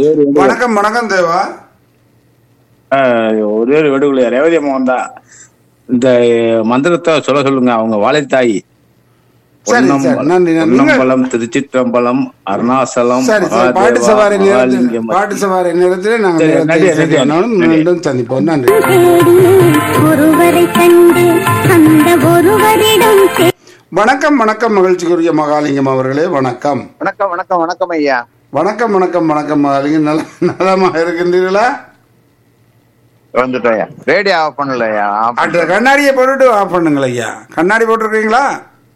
ஒரே ஒரு வேண்டுகோள். வணக்கம் வணக்கம் தேவா ஆஹ், ஒரே ஒரு வேண்டுகோள் ரேவதி அம்மா தான் இந்த மந்திரத்தை சொல்ல சொல்லுங்க அவங்க வாழைத்தாய் சரி, சரி. நன்றி, நன்றி. பொன்னம்பலம் திருச்சிற்றம்பலம் அருணாசலம் சரி சரி பாட்டு மகாதேவா, சவாரி நேரத்தில் மகாலிங்கம். பாட்டு சவாரி நேரத்தில் நாங்கள் சரி, நேரத்தை நன்றி, சரி நன்றி. பண்ணாலும் மீண்டும் சந்திப்போம் நன்றி தேடி ஒருவரை கண்டு அந்த ஒருவரிடம் தே- வணக்கம் வணக்கம் மகிழ்ச்சிக்குரிய மகாலிங்கம் அவர்களே வணக்கம் வணக்கம் வணக்கம் வணக்கம் ஐயா வணக்கம் வணக்கம் வணக்கம் மகாலிங்கம் நல நலமாக இருக்கின்றீர்களா வந்துட்டோம் ஐயா ரேடியோ ஆஃப் பண்ணல ஐயா ஆஃப் அட்ட கண்ணாடியை போட்டுட்டு ஆஃப் பண்ணுங்கள் ஐயா கண்ணாடி போட்டிருக்கீங்களா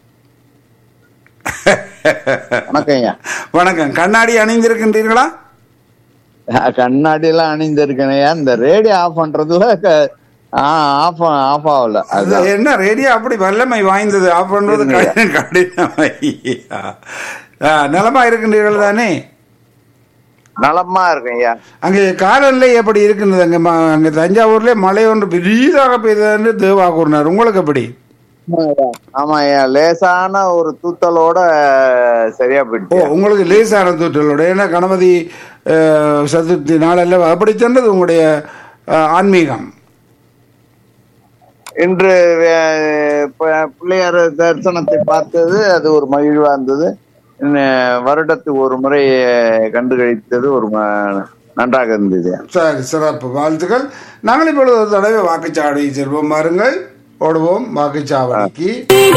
வணக்கம் ஐயா வணக்கம் கண்ணாடி அணிந்திருக்கின்றீர்களா கண்ணாடி எல்லாம் அணிந்திருக்கேன் ஐயா இந்த ரேடியோ ஆஃப் பண்றதுல க- ஆ, ஆஃப் ஆஃப் ஆகல அது அது என்ன ரேடியோ அப்படி வல்லமை வாய்ந்தது ஆஃப் பண்றது கடினம் கடினம் ஐயா. ஆ, நலமா இருக்கின்றீர்கள் தானே நலமா இருக்கேன் ஐயா அங்கே காலநிலை எப்படி இருக்கின்றது அங்க ம- அங்க தஞ்சாவூர்ல மழை ஒன்று பெரியதாக பெய்ததுன்னு தேவா கூறினார் உங்களுக்கு எப்படி ஆமா ஐயா லேசான ஒரு தூத்தலோட சரியா ஓ போயிடுச்சு உங்களுக்கு லேசான தூற்றலோட ஏன்னா கணபதி அஹ், சதுர்த்தி நாளல்ல அப்படி சென்றது உங்களுடைய அஹ், ஆன்மீகம் இன்று அஹ், ப- பிள்ளையார் தரிசனத்தை பார்த்தது அது ஒரு மகிழ்வா இருந்தது இன்னும் வருடத்துக்கு ஒரு முறை கண்டு கழித்தது ஒரு ம- நன்றாக இருந்தது சரி சிறப்பு வாழ்த்துக்கள் நாங்கள் இப்பொழுது ஒரு தடவை வாக்குச்சாவடி செல்வோம் பாருங்கள் ஓடுவோம் வாக்குச்சாவடிக்கு தேடி